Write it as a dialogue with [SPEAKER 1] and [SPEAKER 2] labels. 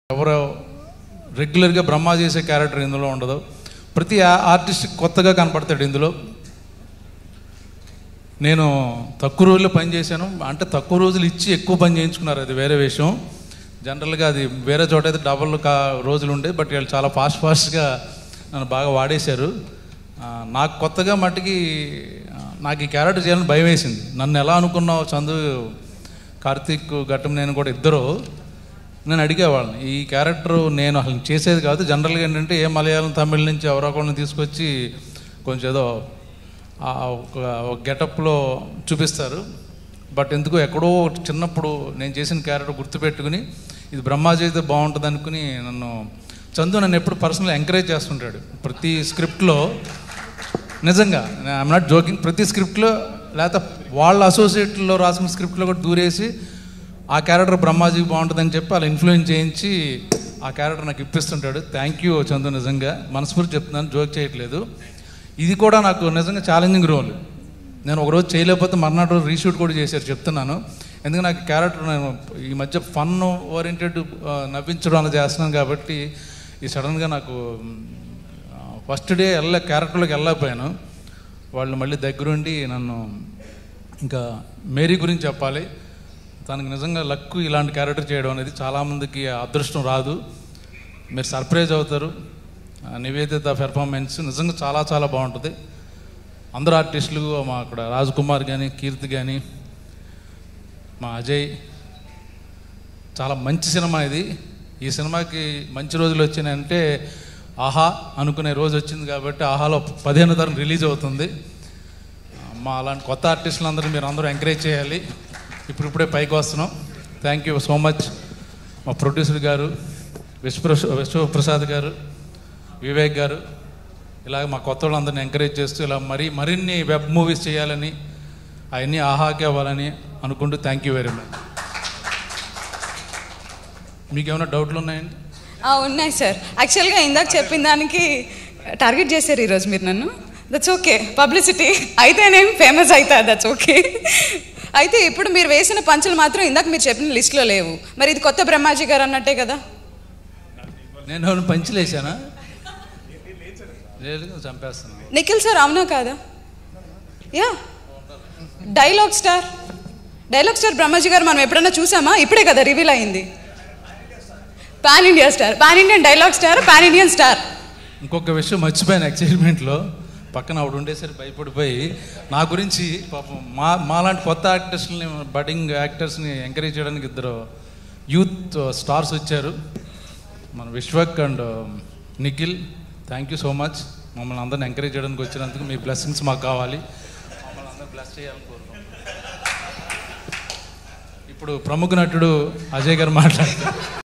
[SPEAKER 1] ఎవరో రెగ్యులర్గా బ్రహ్మ చేసే క్యారెక్టర్ ఇందులో ఉండదు ప్రతి ఆ- ఆర్టిస్ట్ కొత్తగా కనపడతాడు ఇందులో నేను తక్కువ రోజులు పని చేశాను అంటే తక్కువ రోజులు ఇచ్చి ఎక్కువ పని చేయించుకున్నారు అది వేరే విషయం జనరల్గా అది వేరే చోట అయితే డబల్ కా రోజులు ఉండే బట్ వీళ్ళు చాలా ఫాస్ట్ ఫాస్ట్గా నన్ను బాగా వాడేశారు ఆ, నాకు కొత్తగా మట్టుకి ఆ, నాకు ఈ క్యారెక్టర్ చేయాలని భయం వేసింది నన్ను ఎలా అనుకున్నావు చందు కార్తీక్ ఘట్టం నేను కూడా ఇద్దరు నేను అడిగేవాళ్ళని ఈ క్యారెక్టర్ నేను అసలు చేసేది కాదు జనరల్గా ఏంటంటే ఏ మలయాళం తమిళ నుంచి ఎవరో ఒకరిని తీసుకొచ్చి కొంచెం ఏదో ఆ ఒక ఒక గెటప్లో చూపిస్తారు బట్ ఎందుకో ఎక్కడో చిన్నప్పుడు నేను చేసిన క్యారెక్టర్ గుర్తుపెట్టుకుని ఇది బ్రహ్మాజీ అయితే బాగుంటుంది అనుకుని నన్ను చందు నన్ను ఎప్పుడు పర్సనల్ ఎంకరేజ్ చేస్తుంటాడు ప్రతి స్క్రిప్ట్లో నిజంగా ఐఎమ్ నాట్ జోకింగ్ ప్రతి స్క్రిప్ట్లో లేకపోతే వాళ్ళ అసోసియేట్లో రాసిన స్క్రిప్ట్లో కూడా దూరేసి ఆ క్యారెక్టర్ బ్రహ్మాజీకి బాగుంటుందని చెప్పి అలా ఇన్ఫ్లుయెన్స్ చేయించి ఆ క్యారెక్టర్ నాకు ఇప్పిస్తుంటాడు థ్యాంక్ యూ చందు నిజంగా మనస్ఫూర్తి చెప్తున్నాను జోక్ చేయట్లేదు ఇది కూడా నాకు నిజంగా ఛాలెంజింగ్ రోల్ నేను ఒకరోజు చేయలేకపోతే మర్నాడు రోజు రీషూట్ కూడా చేశారు చెప్తున్నాను ఎందుకంటే నాకు క్యారెక్టర్ నేను ఈ మధ్య ఫన్ ఓరియంటెడ్ నవ్వించడం అలా చేస్తున్నాను కాబట్టి ఈ సడన్గా నాకు ఫస్ట్ డే వెళ్ళ క్యారెక్టర్లోకి వెళ్ళకపోయాను వాళ్ళు మళ్ళీ దగ్గరుండి నన్ను ఇంకా మేరీ గురించి చెప్పాలి తనకు నిజంగా లక్ ఇలాంటి క్యారెక్టర్ చేయడం అనేది చాలామందికి ఆ అదృష్టం రాదు మీరు సర్ప్రైజ్ అవుతారు ఆ నివేదిత పెర్ఫార్మెన్స్ నిజంగా చాలా చాలా బాగుంటుంది అందరు ఆర్టిస్టులు మా అక్కడ రాజ్ కుమార్ కానీ కీర్తి కానీ మా అజయ్ చాలా మంచి సినిమా ఇది ఈ సినిమాకి మంచి రోజులు వచ్చినాయంటే ఆహా అనుకునే రోజు వచ్చింది కాబట్టి ఆహాలో పదిహేను తరం రిలీజ్ అవుతుంది మా అలాంటి కొత్త ఆర్టిస్టులందరూ మీరు అందరూ ఎంకరేజ్ చేయాలి ఇప్పుడిప్పుడే పైకి వస్తున్నాం థ్యాంక్ యూ సో మచ్ మా ప్రొడ్యూసర్ గారు విశ్వ విశ్వప్రసాద్ గారు వివేక్ గారు ఇలాగ మా కొత్త వాళ్ళందరినీ ఎంకరేజ్ చేస్తూ ఇలా మరి మరిన్ని వెబ్ మూవీస్ చేయాలని అవన్నీ ఆహాకి అవ్వాలని అనుకుంటూ థ్యాంక్ యూ వెరీ మచ్ మీకు ఏమైనా డౌట్లు ఉన్నాయండి
[SPEAKER 2] ఆ, ఉన్నాయి సార్ యాక్చువల్గా ఇందాక చెప్పిన దానికి టార్గెట్ చేశారు ఈరోజు మీరు నన్ను దట్స్ ఓకే పబ్లిసిటీ అయితేనేం ఫేమస్ అవుతా దట్స్ ఓకే అయితే ఇప్పుడు మీరు వేసిన పంచులు మాత్రం ఇందాక మీరు చెప్పిన లిస్ట్లో లేవు మరి ఇది కొత్త బ్రహ్మాజీ గారు అన్నట్టే కదా
[SPEAKER 1] నేను ఏమైనా పంచులేసానా లేదు చంపేస్తున్నాను
[SPEAKER 2] నిఖిల్ సార్ అవునా కాదా yeah dialogue star dialogue star Brahmaji గారు మనం ఎప్పుడన్నా చూసామా ఇప్పుడే కదా రివీల్ అయింది pan India star pan Indian dialogue star pan Indian star
[SPEAKER 1] ఇంకొక విషయం మర్చిపోయాను ఎక్సైట్మెంట్లో పక్కన ఆవిడ ఉండేసరికి భయపడిపోయి నా గురించి పాపం మా మాలాంటి కొత్త యాక్టర్స్ని బడ్డింగ్ యాక్టర్స్ని ఎంకరేజ్ చేయడానికి ఇద్దరు యూత్ స్టార్స్ వచ్చారు మన Vishwak and Nikhil thank you so much మమ్మల్ని అందరిని ఎంకరేజ్ చేయడానికి వచ్చినందుకు మీ బ్లెస్సింగ్స్ మాకు కావాలి మమ్మల్ని అందరూ బ్లెస్ చేయాలని కోరుకుంటున్నాం ఇప్పుడు ప్రముఖ నటుడు అజయ్ గారు మాట్లాడతారు